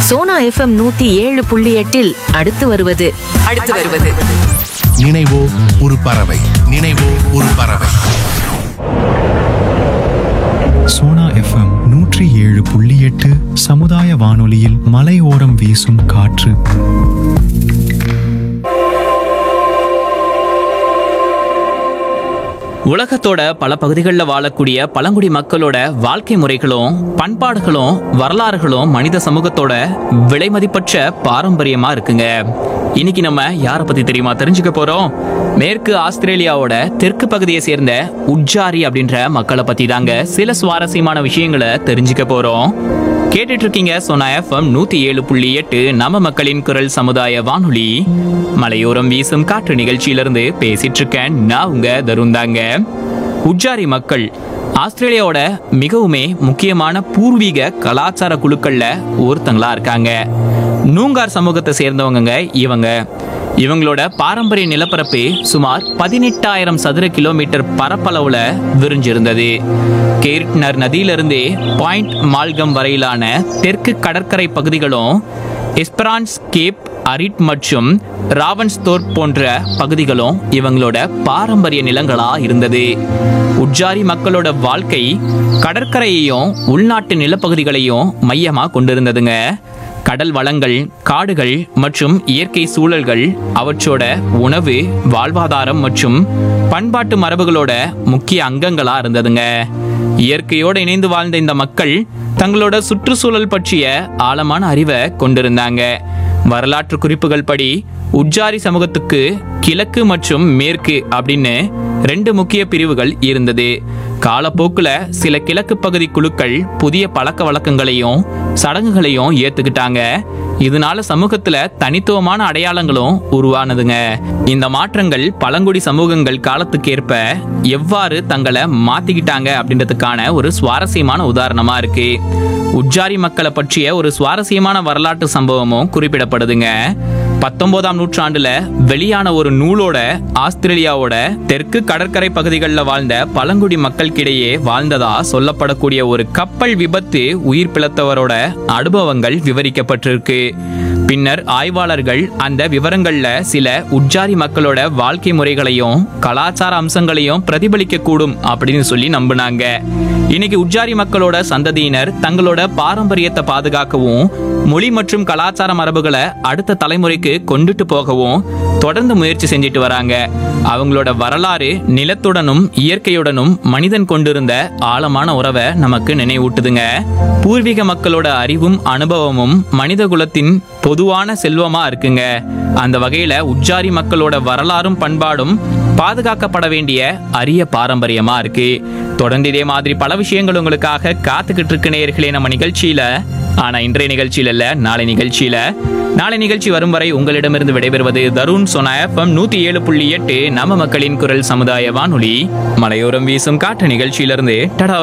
Sona FM நூத்தி ஏழு புள்ளி எட்டில் அடுத்து வருவது அடுத்து வருவது நினைவோ ஒரு பறவை நினைவோ ஒரு பறவை சோனா எஃப்எம் நூற்றி ஏழு புள்ளி எட்டு சமுதாய வானொலியில் மலையோரம் வீசும் காற்று உலகத்தோட பல பகுதிகளில் வாழக்கூடிய பழங்குடி மக்களோட வாழ்க்கை முறைகளும் பண்பாடுகளும் வரலாறுகளும் மனித சமூகத்தோட விலைமதிப்பற்ற பாரம்பரியமா இருக்குங்க இன்னைக்கு நம்ம யாரை பத்தி தெரியுமா தெரிஞ்சுக்க போறோம் மேற்கு ஆஸ்திரேலியாவோட தெற்கு பகுதியை சேர்ந்த உட்ஜாரி அப்படின்ற மக்களை பத்தி தாங்க சில சுவாரஸ்யமான விஷயங்களை தெரிஞ்சுக்க போறோம் கேட்டுட்டு இருக்கீங்க சோனா எஃப்எம் நூத்தி ஏழு புள்ளி எட்டு நம்ம மக்களின் குரல் சமுதாய வானொலி மலையோரம் வீசும் காற்று நிகழ்ச்சியிலிருந்து பேசிட்டு இருக்கேன் நான் உங்க தருந்தாங்க உஜ்ஜாரி மக்கள் ஆஸ்திரேலியாவோட மிகவுமே முக்கியமான பூர்வீக கலாச்சார குழுக்கள்ல ஒருத்தங்களா இருக்காங்க நூங்கார் சமூகத்தை சேர்ந்தவங்க இவங்க இவங்களோட பாரம்பரிய நிலப்பரப்பு சுமார் பதினெட்டாயிரம் சதுர கிலோமீட்டர் பரப்பளவுல விரிஞ்சிருந்தது கேர்ட்னர் நதியிலிருந்து பாயிண்ட் மால்கம் வரையிலான தெற்கு கடற்கரை பகுதிகளும் எஸ்பரான்ஸ் கேப் அரிட் மற்றும் ராவன்ஸ்தோர் போன்ற பகுதிகளும் இவங்களோட பாரம்பரிய நிலங்களா இருந்தது உட்ஜாரி மக்களோட வாழ்க்கை கடற்கரையையும் உள்நாட்டு நிலப்பகுதிகளையும் மையமா கொண்டிருந்ததுங்க கடல் வளங்கள் காடுகள் மற்றும் இயற்கை சூழல்கள் அவற்றோட உணவு வாழ்வாதாரம் மற்றும் பண்பாட்டு மரபுகளோட முக்கிய அங்கங்களா இருந்ததுங்க இயற்கையோடு இணைந்து வாழ்ந்த இந்த மக்கள் தங்களோட சுற்றுச்சூழல் பற்றிய ஆழமான அறிவை கொண்டிருந்தாங்க வரலாற்று குறிப்புகள் படி உஜ்ஜாரி சமூகத்துக்கு கிழக்கு மற்றும் மேற்கு அப்படின்னு ரெண்டு முக்கிய பிரிவுகள் இருந்தது காலப்போக்குல சில கிழக்கு பகுதி குழுக்கள் புதிய பழக்க வழக்கங்களையும் சடங்குகளையும் ஏத்துக்கிட்டாங்க இதனால சமூகத்துல தனித்துவமான அடையாளங்களும் உருவானதுங்க இந்த மாற்றங்கள் பழங்குடி சமூகங்கள் காலத்துக்கேற்ப எவ்வாறு தங்களை மாத்திக்கிட்டாங்க அப்படின்றதுக்கான ஒரு சுவாரஸ்யமான உதாரணமா இருக்கு உஜ்ஜாரி மக்களை பற்றிய ஒரு சுவாரஸ்யமான வரலாற்று சம்பவமும் குறிப்பிடப்படுதுங்க பத்தொன்பதாம் நூற்றாண்டுல வெளியான ஒரு நூலோட ஆஸ்திரேலியாவோட தெற்கு கடற்கரை பகுதிகளில் வாழ்ந்த பழங்குடி மக்களுக்கிடையே வாழ்ந்ததா சொல்லப்படக்கூடிய ஒரு கப்பல் விபத்து உயிர் பிழைத்தவரோட அனுபவங்கள் விவரிக்கப்பட்டிருக்கு பின்னர் ஆய்வாளர்கள் அந்த விவரங்கள்ல சில உட்ஜாரி மக்களோட வாழ்க்கை முறைகளையும் கலாச்சார அம்சங்களையும் பிரதிபலிக்க கூடும் அப்படின்னு சொல்லி நம்பினாங்க இன்னைக்கு உட்ஜாரி மக்களோட சந்ததியினர் தங்களோட பாரம்பரியத்தை பாதுகாக்கவும் மொழி மற்றும் கலாச்சார மரபுகளை அடுத்த தலைமுறைக்கு கொண்டுட்டு போகவும் தொடர்ந்து முயற்சி செஞ்சுட்டு வராங்க அவங்களோட வரலாறு நிலத்துடனும் இயற்கையுடனும் மனிதன் கொண்டிருந்த ஆழமான உறவை நமக்கு நினைவூட்டுதுங்க பூர்வீக மக்களோட அறிவும் அனுபவமும் மனித குலத்தின் பொதுவான செல்வமா இருக்குங்க அந்த வகையில உஜ்ஜாரி மக்களோட வரலாறும் பண்பாடும் பாதுகாக்கப்பட வேண்டிய அரிய பாரம்பரியமா இருக்கு தொடர்ந்து இதே மாதிரி பல விஷயங்கள் உங்களுக்காக காத்துக்கிட்டு இருக்கு நேயர்களே நம்ம நிகழ்ச்சியில ஆனா இன்றைய நிகழ்ச்சியில இல்ல நாளை நிகழ்ச்சியில நாளை நிகழ்ச்சி வரும் வரை உங்களிடமிருந்து விடைபெறுவது தருண் சொன்ன எஃப்எம் நூத்தி ஏழு புள்ளி எட்டு நம்ம மக்களின் குரல் சமுதாய வானொலி மலையோரம் வீசும் காற்று நிகழ்ச்சியிலிருந்து டடா